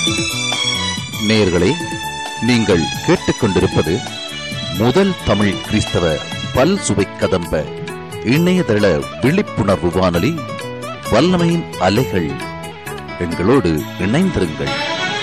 நேயர்களே நீங்கள் கேட்டுக்கொண்டிருப்பது முதல் தமிழ் கிறிஸ்தவ பல் சுவை கதம்ப இணையதள விழிப்புணர்வு வானொலி வல்லமையின் அலைகள் எங்களோடு இணைந்திருங்கள்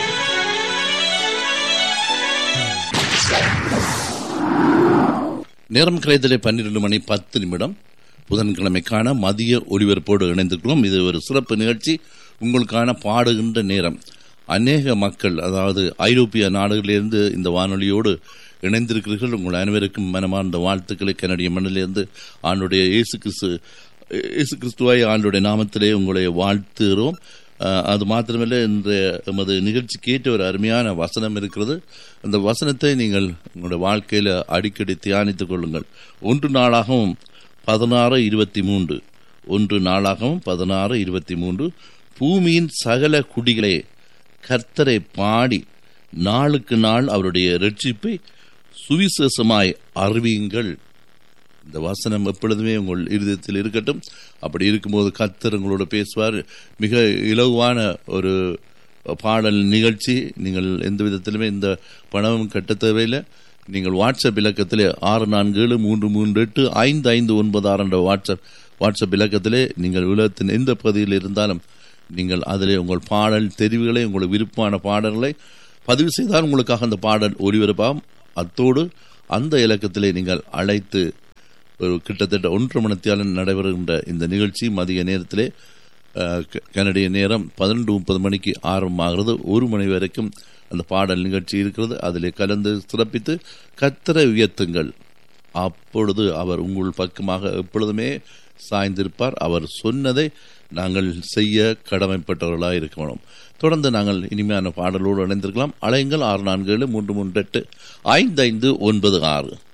நேரம் கலைதலை பன்னிரண்டு மணி பத்து நிமிடம் புதன்கிழமைக்கான மதிய ஒளிபரப்போடு இணைந்திருக்கிறோம் இது ஒரு சிறப்பு நிகழ்ச்சி உங்களுக்கான பாடுகின்ற நேரம் அநேக மக்கள் அதாவது ஐரோப்பிய நாடுகளிலிருந்து இந்த வானொலியோடு இணைந்திருக்கிறீர்கள் உங்கள் அனைவருக்கும் மனமார்ந்த வாழ்த்துக்களை கனடிய மண்ணிலிருந்து ஆண்டுடைய இயேசு கிறிஸ்து இயேசு கிறிஸ்துவாய் ஆண்டுடைய நாமத்திலே உங்களை வாழ்த்துகிறோம் அஹ், அது மாத்திரமல்ல இன்றைய எமது நிகழ்ச்சிக்கு ஏற்ற ஒரு அருமையான வசனம் இருக்கிறது அந்த வசனத்தை நீங்கள் உங்களுடைய வாழ்க்கையில அடிக்கடி தியானித்துக் கொள்ளுங்கள் ஒன்று நாளாகவும் பதினாறு இருபத்தி மூன்று ஒன்று நாளாகவும் பதினாறு இருபத்தி மூன்று பூமியின் சகல குடிகளே கர்த்தரை பாடி நாளுக்கு நாள் அவருடைய ரட்சிப்பை சுவிசேஷமாய் அறிவியுங்கள் இந்த வசனம் எப்பொழுதுமே உங்கள் இருதயத்தில் இருக்கட்டும் அப்படி இருக்கும்போது கர்த்தர் உங்களோட பேசுவார் மிக இலகுவான ஒரு பாடல் நிகழ்ச்சி நீங்கள் எந்த விதத்திலுமே இந்த பணமும் கட்ட தேவையில்லை நீங்கள் வாட்ஸ்அப் இலக்கத்திலே ஆறு நான்கு ஏழு மூன்று மூன்று எட்டு ஐந்து ஐந்து ஒன்பது ஆறு என்ற வாட்ஸ்அப் வாட்ஸ்அப் இலக்கத்திலே நீங்கள் உலகத்தின் எந்த பகுதியில் இருந்தாலும் நீங்கள் அதிலே உங்கள் பாடல் தெரிவுகளை உங்களுக்கு விருப்பமான பாடல்களை பதிவு செய்தால் உங்களுக்காக அந்த பாடல் ஒளிபரப்பாகும் அத்தோடு அந்த இலக்கத்திலே நீங்கள் அழைத்து ஒரு கிட்டத்தட்ட ஒன்று மணித்தியாலும் நடைபெறுகின்ற இந்த நிகழ்ச்சி மதிய நேரத்திலே அஹ், க- கனடிய நேரம் பதினெண்டு முப்பது மணிக்கு ஆரம்பமாகிறது ஒரு மணி வரைக்கும் அந்த பாடல் நிகழ்ச்சி இருக்கிறது அதிலே கலந்து சிறப்பித்து கத்தரை உயர்த்துங்கள் அப்பொழுது அவர் உங்கள் பக்கமாக எப்பொழுதுமே சாய்ந்திருப்பார் அவர் சொன்னதை நாங்கள் செய்ய கடமைப்பட்டவர்களாக இருக்க வேணும் தொடர்ந்து நாங்கள் இனிமையான பாடலோடு இணைந்திருக்கலாம் அலைங்கள் ஆறு நான்கு ஏழு மூன்று மூன்று எட்டு ஐந்து ஐந்து ஒன்பது ஆறு